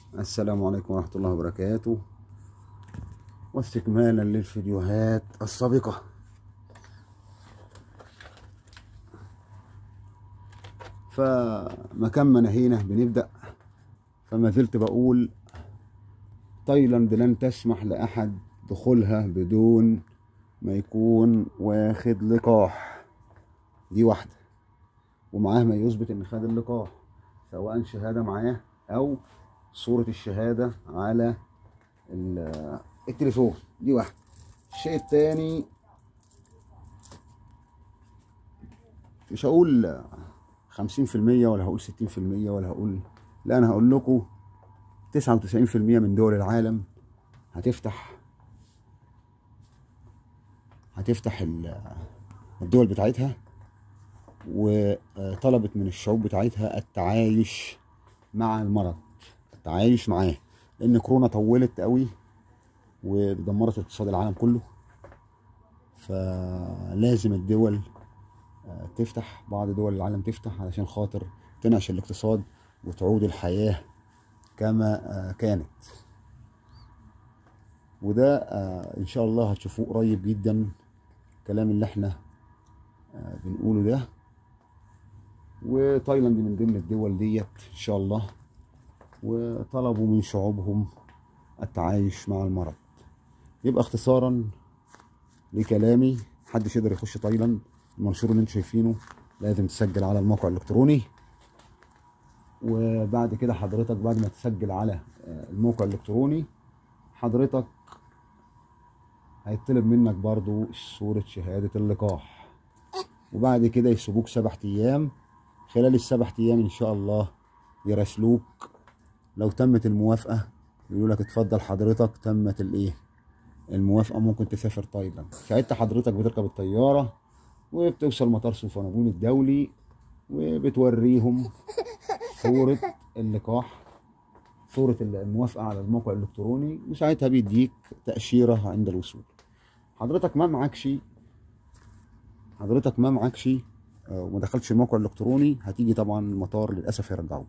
السلام عليكم ورحمة الله وبركاته واستكمالا للفيديوهات السابقة فمكان ما نهينا بنبدأ فما زلت بقول تايلاند لن تسمح لأحد دخولها بدون ما يكون واخد لقاح دي واحدة ومعاه ما يثبت ان خد اللقاح سواء شهادة معاه او صورة الشهادة على ال- التليفون دي واحدة الشيء التاني مش هقول خمسين في المية ولا هقول ستين في المية ولا هقول لا أنا هقول لكم تسعة وتسعين في المية من دول العالم هتفتح هتفتح ال- الدول بتاعتها وطلبت من الشعوب بتاعتها التعايش مع المرض التعايش معاه لان كورونا طولت قوي ودمرت اقتصاد العالم كله فلازم الدول آه، تفتح بعض دول العالم تفتح علشان خاطر تنعش الاقتصاد وتعود الحياة كما آه، كانت وده آه، ان شاء الله هتشوفوه قريب جدا الكلام اللي احنا آه، بنقوله ده وتايلاند من ضمن الدول ديت ان شاء الله وطلبوا من شعوبهم التعايش مع المرض يبقى اختصارا لكلامي محدش يقدر يخش تايلاند المنشور اللي انتم شايفينه لازم تسجل على الموقع الالكتروني وبعد كده حضرتك بعد ما تسجل على آه، الموقع الالكتروني حضرتك هيطلب منك برضو صورة شهادة اللقاح وبعد كده يسيبوك سبع ايام خلال السبع ايام ان شاء الله يراسلوك لو تمت الموافقة يقولوا لك اتفضل حضرتك تمت الايه الموافقة ممكن تسافر تايلاند ساعتها حضرتك بتركب الطيارة وبتوصل مطار سوفانبون الدولي وبتوريهم صورة اللقاح صورة الموافقة على الموقع الإلكتروني وساعتها بيديك تأشيرة عند الوصول حضرتك ما معكش حضرتك ما معكش آه، وما دخلتش الموقع الإلكتروني هتيجي طبعا المطار للأسف يرجعوك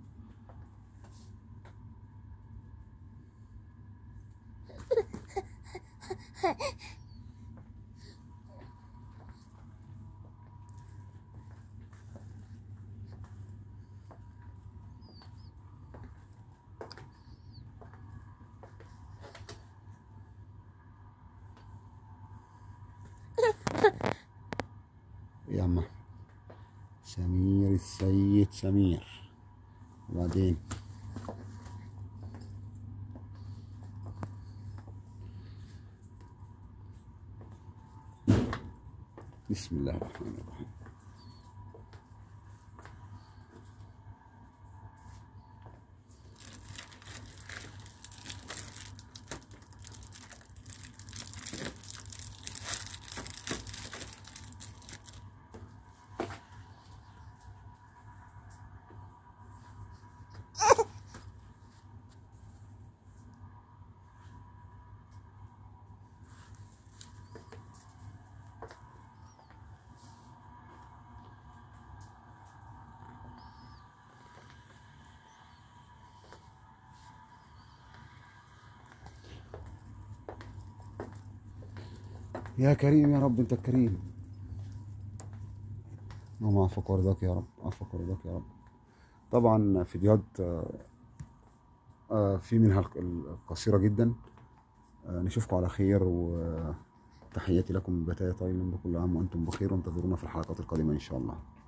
يا عم أحمد. سمير السيد سمير وبعدين بسم الله الرحمن الرحيم يا كريم يا رب انت الكريم اللهم عفوك ورضاك يا رب عفوك ورضاك يا رب طبعا فيديوهات آه، آه، في منها الق- القصيرة جدا آه، نشوفكم على خير وتحياتي لكم من بتايا تايلاند كل عام وانتم بخير وانتظرونا في الحلقات القادمة ان شاء الله